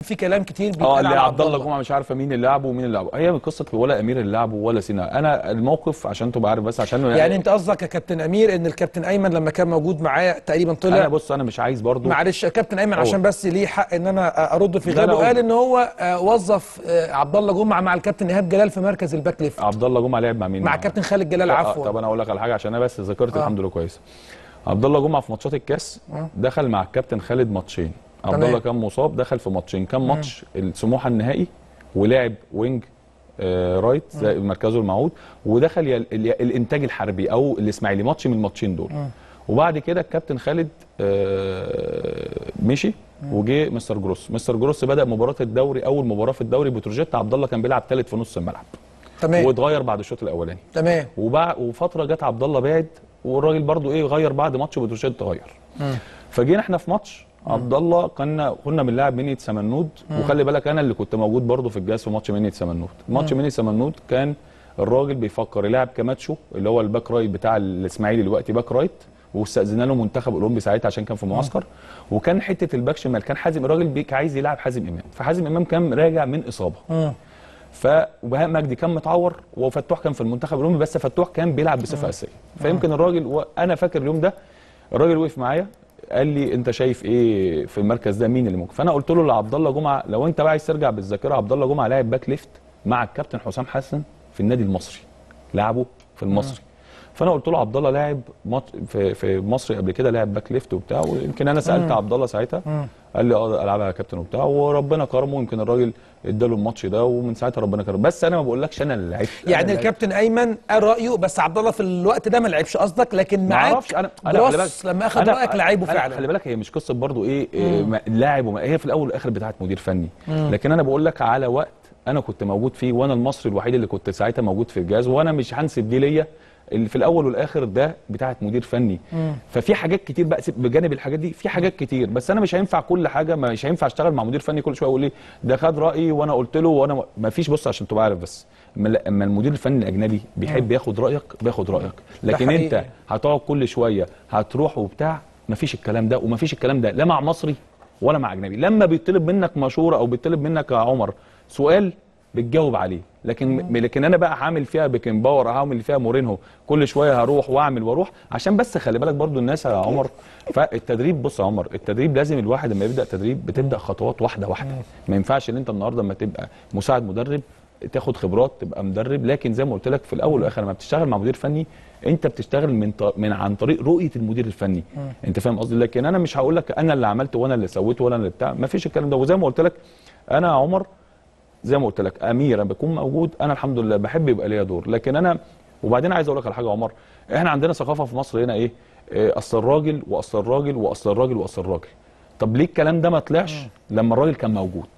في كلام كتير اه بيتقال اللي على عبد الله جمعه مش عارفه مين اللي لعبه ومين اللي لعبه هي من قصه ولا امير اللي لعبه ولا سينا انا الموقف عشان تبقى عارف بس عشان يعني انت قصدك يا كابتن امير ان الكابتن ايمن لما كان موجود معايا تقريبا انا طلع بص انا مش عايز برضو معلش يا كابتن ايمن هو. عشان بس ليه حق ان انا ارد في لا، لا، غيابه هو. قال ان هو آه، وظف آه، عبد الله جمعه مع الكابتن ايهاب جلال في مركز الباك ليفت عبد الله جمعه لعب مع مين مع كابتن خالد جلال آه، عفوا طب انا اقول لك على حاجه عشان انا بس ذاكرت آه. الحمد لله كويسه عبد الله جمعه في ماتشات الكاس دخل مع الكابتن خالد ماتشين عبد تمام. الله كان مصاب دخل في ماتشين كان ماتش السموحه النهائي ولعب وينج آه رايت زي مركزه المعهود ودخل يا ال- ال- الانتاج الحربي او الاسماعيلي ماتش من الماتشين دول وبعد كده الكابتن خالد آه مشي وجه مستر جروس مستر جروس بدا مباراه الدوري اول مباراه في الدوري بتروجيت عبد الله كان بيلعب ثالث في نص الملعب تمام واتغير بعد الشوط الاولاني تمام وبعد وفتره جت عبد الله بعد والراجل برضو ايه غير بعد ماتش بتروجيت اتغير فجينا احنا في ماتش عبد الله كنا كنا بنلعب منية سمنود وخلي بالك انا اللي كنت موجود برضو في الجهاز في ماتش منية سمنود ماتش منية سمنود كان الراجل بيفكر يلعب كماتشو اللي هو الباك رايت بتاع الاسماعيلي دلوقتي باك رايت واستاذنا له منتخب اولمبي ساعتها عشان كان في معسكر وكان حته الباك شمال كان حازم الراجل بيك عايز يلعب حازم امام فحازم امام كان راجع من اصابه مم. ف وبهاء مجدي كان متعور وفتوح كان في المنتخب الاولمبي بس فتوح كان بيلعب بصفه اساسيه فيمكن الراجل وانا فاكر اليوم ده الراجل وقف معايا قال لي انت شايف ايه في المركز ده مين اللي ممكن فانا قلت له لعبد الله جمعه لو انت بقى عايز ترجع بالذاكره عبد الله جمعه لاعب باك ليفت مع الكابتن حسام حسن في النادي المصري لعبه في المصري فانا قلت له عبد الله لاعب مات- في في مصر قبل كده لاعب باك ليفت وبتاع ويمكن انا سالت عبد الله ساعتها قال لي اه العبها يا كابتن وبتاع وربنا كرمه يمكن الراجل اداله الماتش ده ومن ساعتها ربنا كرمه بس انا ما بقولكش انا اللي لعبت أنا يعني اللي الكابتن ايمن قال رايه بس عبد الله في الوقت ده ما لعبش قصدك لكن ما معاك اعرفش انا انا خلي بالك جروس لما اخذ رايك لعيبه أنا فعلا خلي بالك هي مش قصه برضو ايه, إيه ما- اللاعب وما هي في الاول والاخر بتاعت مدير فني لكن انا بقول لك على وقت انا كنت موجود فيه وانا المصري الوحيد اللي كنت ساعتها موجود في الجهاز وانا مش هنسب دي ليا اللي في الاول والاخر ده بتاعت مدير فني ففي حاجات كتير بقى سيب- بجانب الحاجات دي في حاجات كتير بس انا مش هينفع كل حاجه مش هينفع اشتغل مع مدير فني كل شويه اقول ايه ده خد رايي وانا قلت له وانا ما فيش بص عشان تبقى عارف بس اما اما المدير الفني الاجنبي بيحب ياخد رايك بياخد رايك لكن حقيقي. انت هتقعد كل شويه هتروح وبتاع مفيش الكلام ده ومفيش الكلام ده لا مع مصري ولا مع اجنبي لما بيطلب منك مشوره او بيطلب منك يا عمر سؤال بتجاوب عليه لكن لكن انا بقى هعمل فيها بيكن باور هعمل فيها مورينهو كل شويه هروح واعمل واروح عشان بس خلي بالك برضو الناس يا عمر فالتدريب بص يا عمر التدريب لازم الواحد لما يبدا تدريب بتبدا خطوات واحده واحده ما ينفعش ان انت النهارده لما تبقى مساعد مدرب تاخد خبرات تبقى مدرب لكن زي ما قلت لك في الاول والاخر لما بتشتغل مع مدير فني انت بتشتغل من ط... من عن طريق رؤيه المدير الفني انت فاهم قصدي لكن انا مش هقول لك انا اللي عملت وانا اللي سويت وانا اللي بتاع ما فيش الكلام ده وزي ما قلت لك انا يا عمر زي ما قلت لك امير أما بكون موجود انا الحمد لله بحب يبقى ليا دور لكن انا وبعدين عايز اقول لك على حاجه يا عمر احنا عندنا ثقافه في مصر هنا ايه إيه، اصل الراجل واصل الراجل واصل الراجل واصل الراجل طب ليه الكلام ده ما طلعش لما الراجل كان موجود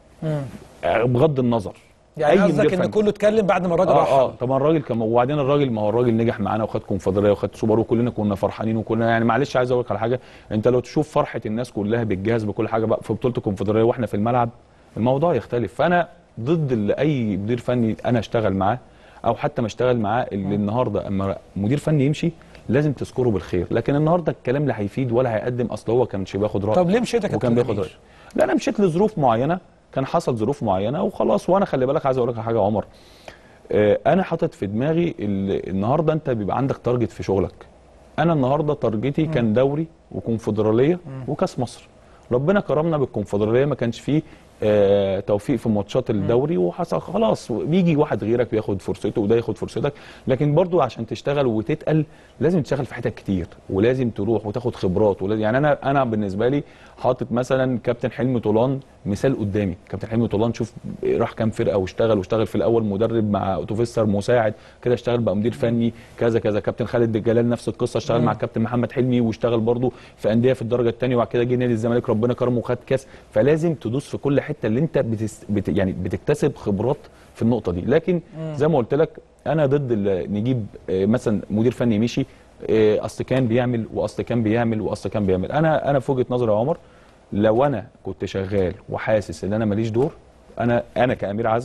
آه، بغض النظر يعني مدير قصدك ان فني. كله اتكلم بعد ما الراجل راح اه اه طبعا الراجل كان وبعدين الراجل ما هو الراجل نجح معانا وخد كونفدراليه وخد سوبر وكلنا كنا فرحانين وكلنا يعني معلش عايز اقول لك على حاجه انت لو تشوف فرحه الناس كلها بالجهاز بكل حاجه بقى في بطوله الكونفدراليه واحنا في الملعب الموضوع يختلف فانا ضد اللي اي مدير فني انا اشتغل معاه او حتى ما اشتغل معاه اللي النهارده اما مدير فني يمشي لازم تذكره بالخير لكن النهارده الكلام لا هيفيد ولا هيقدم اصل هو كانش بياخد راي طب ليه مشيت يا وكان كابتن بياخد أمير؟ راي لا انا مشيت لظروف معينه كان حصل ظروف معينه وخلاص وانا خلي بالك عايز اقول لك على حاجه يا عمر آه، انا حاطط في دماغي ال- النهارده انت بيبقى عندك تارجت في شغلك انا النهارده تارجتي كان دوري وكونفدراليه وكاس مصر ربنا كرمنا بالكونفدراليه ما كانش فيه آه توفيق في ماتشات الدوري وحصل خلاص بيجي واحد غيرك بياخد فرصته وده ياخد فرصتك لكن برضو عشان تشتغل وتتقل لازم تشتغل في حتت كتير ولازم تروح وتاخد خبرات ولازم يعني انا انا بالنسبه لي حاطط مثلا كابتن حلمي طولان مثال قدامي كابتن حلمي طولان شوف راح كام فرقه واشتغل واشتغل في الاول مدرب مع اوتوفيستر مساعد كده اشتغل بقى مدير فني كذا كذا كابتن خالد جلال نفس القصه اشتغل مع كابتن محمد حلمي واشتغل برضو في انديه في الدرجه الثانيه وبعد كده جه نادي الزمالك ربنا كرمه وخد كاس فلازم تدوس في كل حته اللي انت بتس... بت... يعني بتكتسب خبرات في النقطه دي لكن زي ما قلت لك انا ضد ال- نجيب آه، مثلا مدير فني مشي آه، اصل كان بيعمل واصل كان بيعمل واصل كان بيعمل انا انا في وجهه نظري يا عمر لو انا كنت شغال وحاسس ان انا ماليش دور انا انا كامير عزمي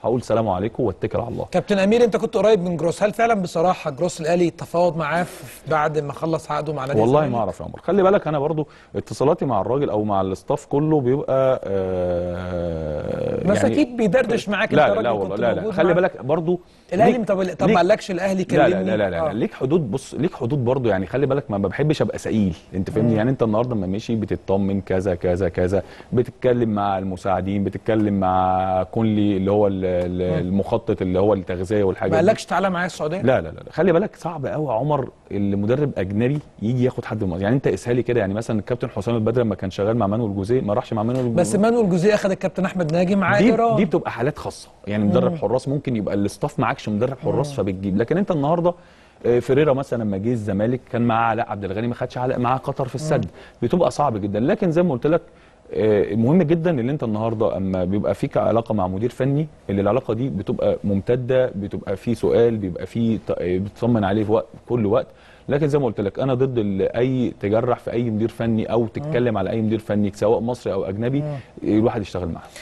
هقول سلام عليكم واتكل على الله كابتن امير انت كنت قريب من جروس هل فعلا بصراحه جروس الاهلي تفاوض معاه في- بعد ما خلص عقده مع نادي والله الزمالك؟ ما اعرف يا عمر خلي بالك انا برضو اتصالاتي مع الراجل او مع الاستاف كله بيبقى آه بس اكيد بيدردش معاك لا انت لا, لا راجل والله كنت لا لا موجود خلي معاه. بالك برضو الاهلي ليك- طب طب ليك- ما قالكش الاهلي لا كلمني لا لا لا, لا. آه. ليك حدود بص ليك حدود برضو يعني خلي بالك ما ما بحبش ابقى سئيل انت فاهمني يعني انت النهارده لما ماشي بتطمن كذا كذا كذا بتتكلم مع المساعدين بتتكلم مع كونلي اللي هو ال- ال- المخطط اللي هو التغذيه والحاجات ما دي. قالكش تعالى معايا السعوديه لا لا لا لا. خلي بالك صعب قوي يا عمر المدرب اجنبي يجي ياخد حد من مصر يعني انت اسهالي كده يعني مثلا الكابتن حسام البدري لما كان شغال مع مانويل جوزيه ما راحش مع مانويل بس جوزيه مانويل جوزيه اخذ الكابتن احمد ناجي مع دي ايران دي بتبقى حالات خاصه يعني مدرب حراس ممكن يبقى الاستاف معكش مدرب حراس فبتجيب لكن انت النهارده آه، فيريرا مثلا لما جه الزمالك كان معاه علاء عبد الغني ما خدش علاء معاه قطر في السد بتبقى صعب جدا لكن زي ما قلت لك آه، مهم جدا ان انت النهارده اما بيبقى فيك علاقه مع مدير فني اللي العلاقه دي بتبقى ممتده بتبقى في سؤال بيبقى في ط- آه، بتطمن عليه في وقت كل وقت لكن زي ما قلت لك انا ضد ال- اي تجرح في اي مدير فني او تتكلم على اي مدير فني سواء مصري او اجنبي الواحد يشتغل معاه